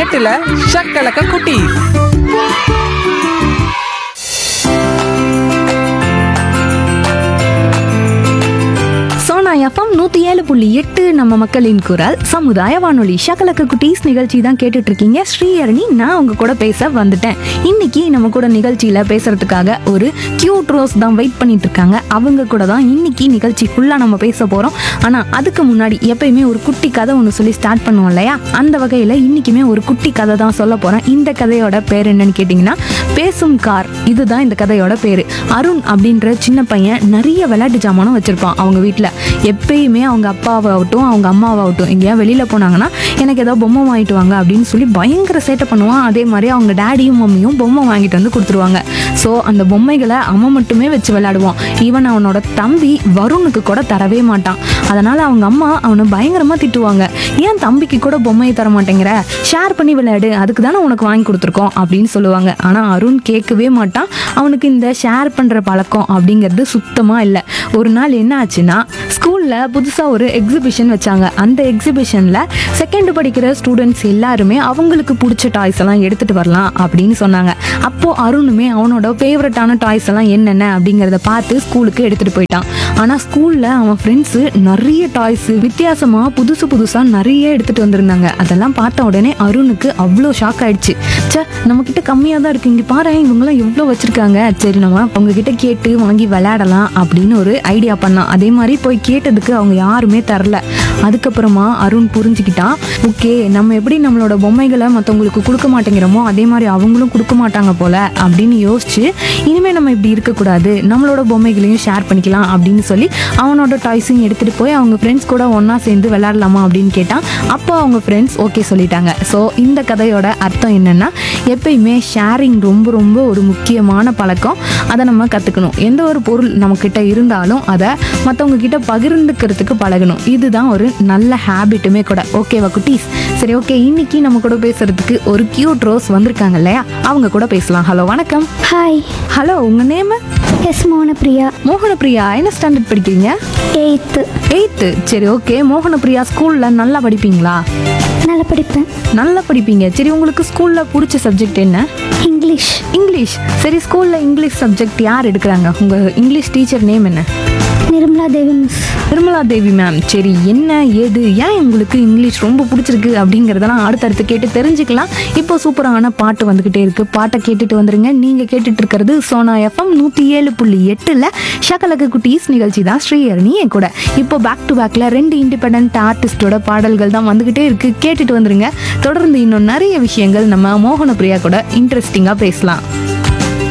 எட்டுல ஷக்கலக்க குட்டி சோனா எஃப்எம் நூத்தி ஏழு புள்ளி எட்டு நம்ம மக்களின் குரல் சமுதாய வானொலி ஷகலக்கு குட்டீஸ் நிகழ்ச்சி தான் கேட்டுட்டு இருக்கீங்க ஸ்ரீஹரணி நான் உங்க கூட பேச வந்துட்டேன் இன்னைக்கு நம்ம கூட நிகழ்ச்சியில பேசுறதுக்காக ஒரு கியூட் ரோஸ் தான் வெயிட் பண்ணிட்டு இருக்காங்க அவங்க கூட தான் இன்னைக்கு நிகழ்ச்சி ஃபுல்லா நம்ம பேச போறோம் ஆனா அதுக்கு முன்னாடி எப்பயுமே ஒரு குட்டி கதை ஒன்று சொல்லி ஸ்டார்ட் பண்ணுவோம் இல்லையா அந்த வகையில இன்னைக்குமே ஒரு குட்டி கதை தான் சொல்ல போறேன் இந்த கதையோட பேர் என்னன்னு கேட்டிங்கன்னா பேசும் கார் இதுதான் இந்த கதையோட பேரு அருண் அப்படின்ற சின்ன பையன் நிறைய விளையாட்டு ஜாமானும் வச்சிருப்பான் அவங்க வீட்டில் எப்பயுமே அவங்க அப்பாவாகட்டும் அவங்க அம்மாவாகட்டும் எங்கேயா வெளியில் போனாங்கன்னா எனக்கு ஏதோ பொம்மை வாங்கிட்டு வாங்க அப்படின்னு சொல்லி பயங்கர சேட்டை பண்ணுவான் அதே மாதிரி அவங்க டேடியும் மம்மியும் பொம்மை வாங்கிட்டு வந்து கொடுத்துருவாங்க ஸோ அந்த பொம்மைகளை அவன் மட்டுமே வச்சு விளையாடுவான் ஈவன் அவனோட தம்பி வருணுக்கு கூட தரவே மாட்டான் அதனால அவங்க அம்மா அவனை பயங்கரமா திட்டுவாங்க ஏன் தம்பிக்கு கூட பொம்மையை தர மாட்டேங்கிற ஷேர் பண்ணி விளையாடு அதுக்கு தானே உனக்கு வாங்கி கொடுத்துருக்கோம் அப்படின்னு சொல்லுவாங்க ஆனா அருண் கேட்கவே மாட்டான் அவனுக்கு இந்த ஷேர் பண்ற பழக்கம் அப்படிங்கிறது சுத்தமா இல்லை ஒரு நாள் என்ன ஆச்சுன்னா ஸ்கூல்ல புதுசா ஒரு எக்ஸிபிஷன் வச்சாங்க அந்த எக்ஸிபிஷன்ல செகண்ட் படிக்கிற ஸ்டூடெண்ட்ஸ் எல்லாருமே அவங்களுக்கு பிடிச்ச டாய்ஸ் எல்லாம் எடுத்துட்டு வரலாம் அப்படின்னு சொன்னாங்க அப்போ அருணுமே அவனோட ஃபேவரட்டான டாய்ஸ் எல்லாம் என்னென்ன அப்படிங்கிறத பார்த்து ஸ்கூலுக்கு எடுத்துட்டு போயிட்டான் ஆனா ஸ்கூல்ல அவன் ஃப்ரெண்ட்ஸ் நிறைய டாய்ஸ் வித்தியாசமா புதுசு புதுசா நிறைய எடுத்துட்டு வந்திருந்தாங்க அதெல்லாம் பார்த்த உடனே அருணுக்கு அவ்வளோ ஷாக் ஆயிடுச்சு ச்சே நம்ம கிட்ட கம்மியா தான் இருக்கு இங்க பாரு இவங்கெல்லாம் எவ்வளோ வச்சிருக்காங்க சரி நம்ம அவங்க கிட்ட கேட்டு வாங்கி விளையாடலாம் அப்படின்னு ஒரு ஐடியா பண்ணான் அதே மாதிரி போய் கேட்டதுக்கு அவங்க யாருமே தரல அதுக்கப்புறமா அருண் புரிஞ்சுக்கிட்டான் ஓகே நம்ம எப்படி நம்மளோட பொம்மைகளை மற்றவங்களுக்கு கொடுக்க மாட்டேங்கிறோமோ அதே மாதிரி அவங்களும் கொடுக்க மாட்டாங்க போல அப்படின்னு யோசிச்சு இனிமே நம்ம இப்படி இருக்கக்கூடாது நம்மளோட பொம்மைகளையும் ஷேர் பண்ணிக்கலாம் அப்படின்னு சொல்லி அவனோட டாய்ஸையும் எடுத்துட்டு போய் அவங்க ஃப்ரெண்ட்ஸ் கூட ஒண்ணா சேர்ந்து விளையாடலாமா அப்படின்னு கேட்டான் அப்போ அவங்க ஃப்ரெண்ட்ஸ் ஓகே சொல்லிட்டாங்க ஸோ இந்த கதையோட அர்த்தம் என்னன்னா எப்பயுமே ஷேரிங் ரொம்ப ரொம்ப ஒரு முக்கியமான பழக்கம் அதை நம்ம கற்றுக்கணும் எந்த ஒரு பொருள் நம்மக்கிட்ட இருந்தாலும் அதை மற்றவங்க கிட்ட பகிர்ந்துக்கிறதுக்கு பழகணும் இதுதான் ஒரு நல்ல ஹேபிட்டுமே கூட ஓகேவா குட்டீஸ் சரி ஓகே இன்னைக்கு நம்ம கூட பேசுறதுக்கு ஒரு கியூட் ரோஸ் வந்திருக்காங்க இல்லையா அவங்க கூட பேசலாம் ஹலோ வணக்கம் ஹாய் ஹலோ உங்க நேம் எஸ் மோனப்பிரியா மோகனப்பிரியா என்ன ஸ்டாண்டர்ட் படிக்கிறீங்க எயித்து எயித்து சரி ஓகே மோகனப்பிரியா ஸ்கூல்ல நல்லா படிப்பீங்களா நல்லா படிப்பேன் நல்லா படிப்பீங்க சரி உங்களுக்கு ஸ்கூல்ல பிடிச்ச சப்ஜெக்ட் என்ன இங்கிலீஷ் இங்கிலீஷ் சரி ஸ்கூல்ல இங்கிலீஷ் சப்ஜெக்ட் யார் எடுக்கிறாங்க உங்க இங்கிலீஷ் டீச்சர் நேம் என்ன நிர்மலா தேவி மிஸ் நிர்மலா தேவி மேம் சரி என்ன ஏது ஏன் உங்களுக்கு இங்கிலீஷ் ரொம்ப பிடிச்சிருக்கு அப்படிங்கிறதெல்லாம் அடுத்தடுத்து கேட்டு தெரிஞ்சுக்கலாம் இப்போ சூப்பரான பாட்டு வந்துக்கிட்டே இருக்கு பாட்டை கேட்டுட்டு வந்துருங்க நீங்க கேட்டுட்டு இருக்கிறது சோனா எஃப்எம் நூற்றி ஏழு புள்ளி எட்டில் ஷகலக்கு குட்டீஸ் நிகழ்ச்சி தான் ஸ்ரீஹரணி என் கூட இப்போ பேக் டு பேக்கில் ரெண்டு இண்டிபெண்ட் ஆர்டிஸ்டோட பாடல்கள் தான் வந்துக்கிட்டே இருக்கு கேட்டுட்டு வந்துருங்க தொடர்ந்து இன்னும் நிறைய விஷயங்கள் நம்ம மோகன பிரியா கூட இன்ட்ரெஸ்டிங்காக பேசலாம்